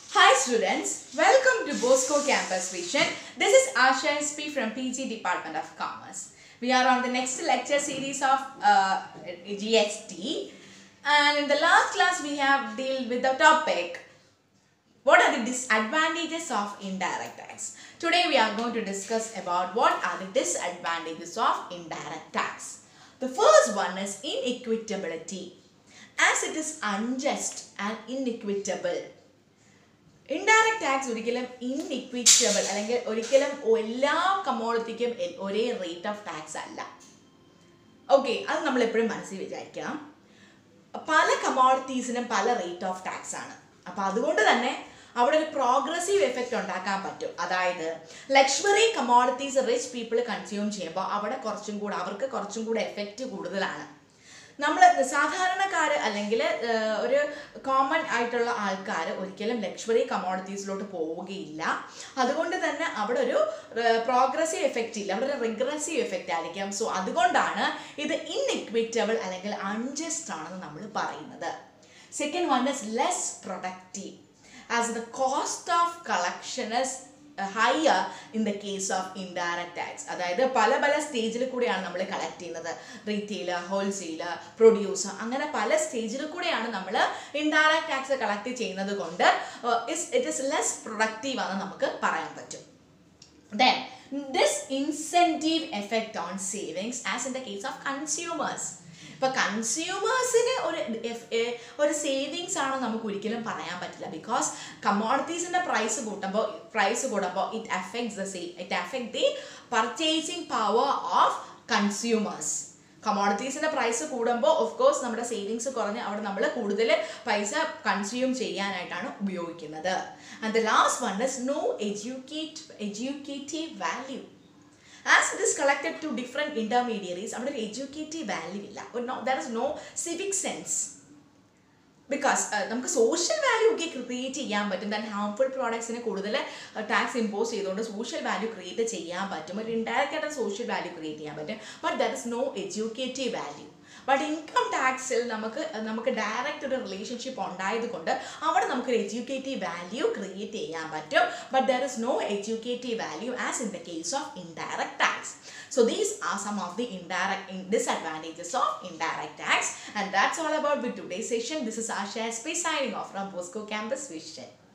Hi students, welcome to Bosco Campus Vision. This is Asha SP from PG Department of Commerce. We are on the next lecture series of uh, GST and in the last class we have dealt with the topic what are the disadvantages of indirect tax. Today we are going to discuss about what are the disadvantages of indirect tax. The first one is inequitability as it is unjust and inequitable. Indirect tax ഒരിക്കലും inequitable അല്ലെങ്കിൽ ഒരിക്കലും എല്ലാ കമോഡിറ്റിക്കും ഒരേ rate of tax അല്ല okay അത് നമ്മൾ എപ്പോഴും മനസ്സിൽ വിചാരിക്കണം പല കമോഡിറ്റീസിനും പല റേറ്റ് ഓഫ് ടാക്സ് ആണ് അപ്പോൾ അതുകൊണ്ട് തന്നെ അവിടെ ഒരു പ്രോഗ്രസീവ് എഫക്റ്റ് ഉണ്ടാക്കാൻ പറ്റും അതായത് luxury commodities rich people consume ചെയ്യുമ്പോൾ അവിടെ കുറച്ചും കൂടെ അവർക്ക് കുറച്ചും കൂടെ എഫക്റ്റ് കൂടുതലാണ് നമ്മൾ സാധാരണക്കാർ അല്ലെങ്കിൽ ഒരു കോമൺ ആയിട്ടുള്ള ആൾക്കാർ ഒരിക്കലും ലക്ഷറി കമോഡിറ്റീസിലോട്ട് പോവുകയില്ല അതുകൊണ്ട് തന്നെ അവിടെ ഒരു പ്രോഗ്രസീവ് എഫക്റ്റ് ഇല്ല അവിടെ ഒരു റിഗ്രസീവ് എഫക്റ്റ് ആയിരിക്കാം സോ അതുകൊണ്ടാണ് ഇത് ഇൻഇക്വിറ്റബിൾ അല്ലെങ്കിൽ അൺജസ്റ്റ് ആണെന്ന് നമ്മൾ പറയുന്നത് second one is less productive as the cost of collection is higher in the case of indirect tax അതായത് പല പല സ്റ്റേജിൽ കൂടെയാണ് നമ്മൾ കളക്ട് ചെയ്യുന്നത് റീറ്റെയിലർ ഹോൾസെയിലർ പ്രൊഡ്യൂസർ അങ്ങനെ പല സ്റ്റേജിൽ കൂടെയാണ് നമ്മൾ ഇൻഡയറക്റ്റ് ടാക്സ് കളക്ട് ചെയ്യുന്നത് കൊണ്ട് ഇറ്റ് ഇസ് ലെസ് പ്രൊഡക്റ്റീവ് ആണെന്ന് നമുക്ക് പറയാൻ പറ്റും then this incentive effect on savings as in the case of consumers ഇപ്പൊ കൺസ്യൂമേഴ്സിന് ഒരു ഒരു സേവിങ്സ് ആണ് നമുക്ക് ഒരിക്കലും പറയാൻ പറ്റില്ല ബിക്കോസ് കമോഡിറ്റീസിന്റെ പ്രൈസ് കൂട്ടുമ്പോൾ പ്രൈസ് കൂടുമ്പോൾ it affects the say it affect the purchasing power of consumers കമോഡിറ്റീസിന്റെ പ്രൈസ് കൂടുമ്പോൾ ഓഫ് കോഴ്സ് നമ്മുടെ സേവിങ്സ് കുറഞ്ഞ് അവിടെ നമ്മൾ കൂടുതൽ പൈസ കൺസ്യൂം ചെയ്യാനായിട്ടാണ് ഉപയോഗിക്കുന്നത് and the last one is no educate educative value as it is collected to different intermediaries അവിടെ ഒരു എഡ്യൂക്കേറ്റീവ് വാല്യൂ ഇല്ല no there is no civic sense because നമുക്ക് സോഷ്യൽ വാല്യൂ ഒക്കെ ക്രിയേറ്റ് ചെയ്യാൻ പറ്റും ദാൻ ഹാംഫുൾ പ്രോഡക്ട്സിന് കൂടുതൽ ടാക്സ് ഇമ്പോസ് ചെയ്തുകൊണ്ട് സോഷ്യൽ വാല്യൂ ക്രിയേറ്റ് ചെയ്യാൻ പറ്റും ഒരു ഇൻഡയറക്റ്റ് ആയിട്ട് സോഷ്യൽ വാല്യൂ ക്രിയേറ്റ് ചെയ്യാൻ പറ്റും but there is no educative value but income ടാക്സിൽ നമുക്ക് നമുക്ക് ഡയറക്റ്റ് ഒരു റിലേഷൻഷിപ്പ് ഉണ്ടായത് കൊണ്ട് അവിടെ നമുക്കൊരു എഡ്യൂക്കേറ്റീവ് വാല്യൂ ക്രിയേറ്റ് ചെയ്യാൻ പറ്റും but there is no educative value as in the case of indirect tax So these are some of the indirect in disadvantages of indirect tax and that's all about with today's session. This is Asha SP signing off from Bosco Campus Vision.